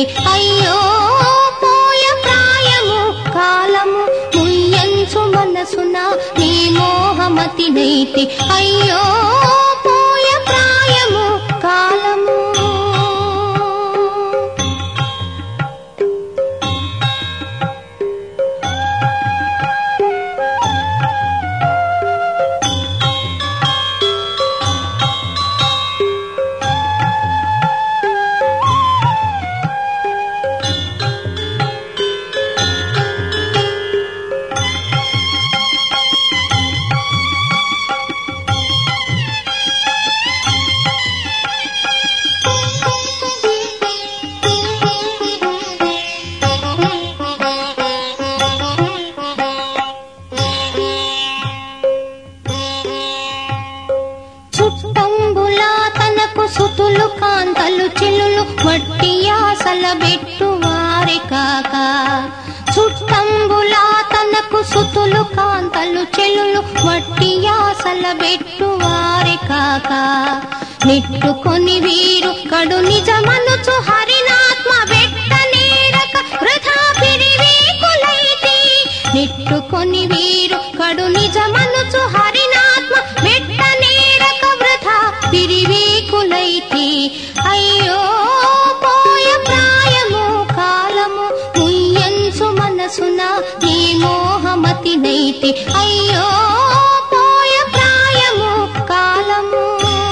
అయ్యో పోయ ప్రాయము కాలము ముయ్యంచు మనసున నీ మోహమతి నైతి అయ్యో పోయ ప్రాయము కాలము చుట్టంబులా తనకు సుతులు కాంతలు చిల్లులు వట్టి ఆశల బెట్టు వారి కాక చుట్టంబులా తనకు సుతులు కాంతలు చెల్లులు వట్టి ఆశల బెట్టు వారి కాక నిట్టుకొని వీరు కడు నిజమనుచు హరినాత్మ బెట్ట నేరక వృధా పిరివీకులైతి నిట్టుకొని వీరు కడు నిజమనుచు హరినాత్మ బెట్ట నేరక వృధా పిరివీకులైతి అయ్యో పోయ ప్రాయము కాలము ముయ్యంచు మనసున నీ మోహమతి నైతి అయ్యో పోయ ప్రాయము కాలము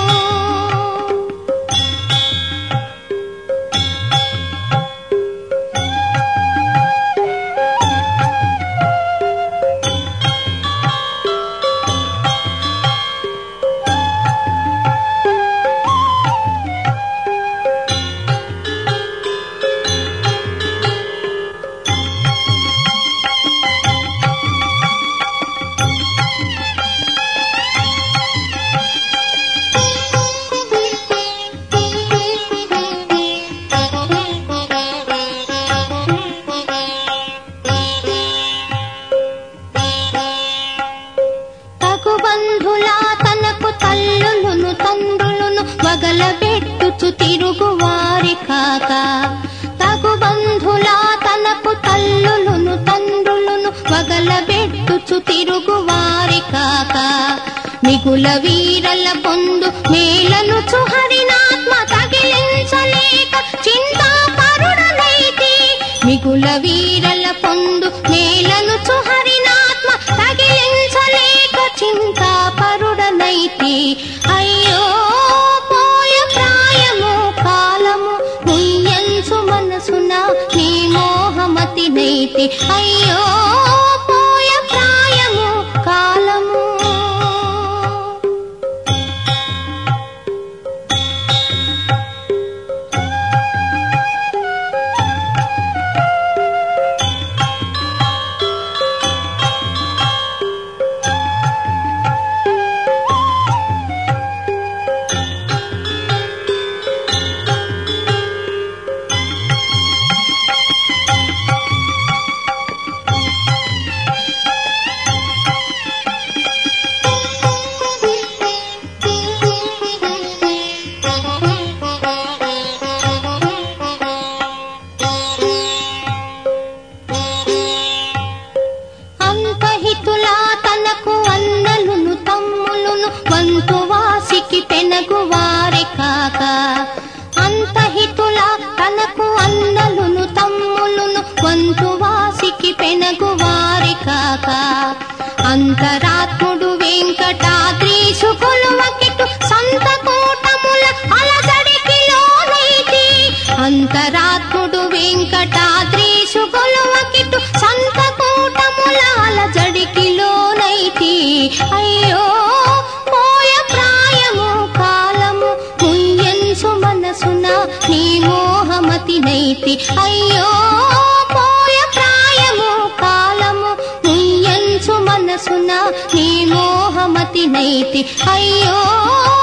తగు బంధులా తనకు తల్లులును తండ్రులను వగలబెట్టుచు తిరుగు వారి కాక తగు బంధులా తనకు తల్లులును తండ్రులను వగలబెట్టుచు తిరుగు వారి కాక మిగుల వీరల పొందు మేలను చుహరినాత్మ తగిలించలేక చింతా పరుడనైతి మిగుల వీరల పొందు మేలను చుహరినాత్మ తగిలించలేక చింతా పరుడనైతి అయ్యో పోయ ప్రాయము కాలము ముయ్యంచు మనసున నీ మోహమతి నైతి అయ్యో పోయ ప్రాయము కాలము అంతహితులా తనకు అన్నలును తమ్ములును వంతు వాసికి పెనగు వారి కాక అంతహితులా తనకు అన్నలును తమ్ములును వంతు వాసికి పెనగు వారి కాక అంతరాత్ముడు వెంకటాద్రీసు కొలువకిటు సంత కూటముల అలజడికి లోనైతి అంతరాత్ముడు వెంకటాద్రీసు కొలువకిటు సంత కూటముల అలజడికి లోనైతి అయ్యో పోయ ప్రాయము కాలము ముయ్యంచు మనసున నీ మోహమతి నైతి అయ్యో పోయ ప్రాయము కాలము ముయ్యంచు మనసున నీ మోహమతి నైతి అయ్యో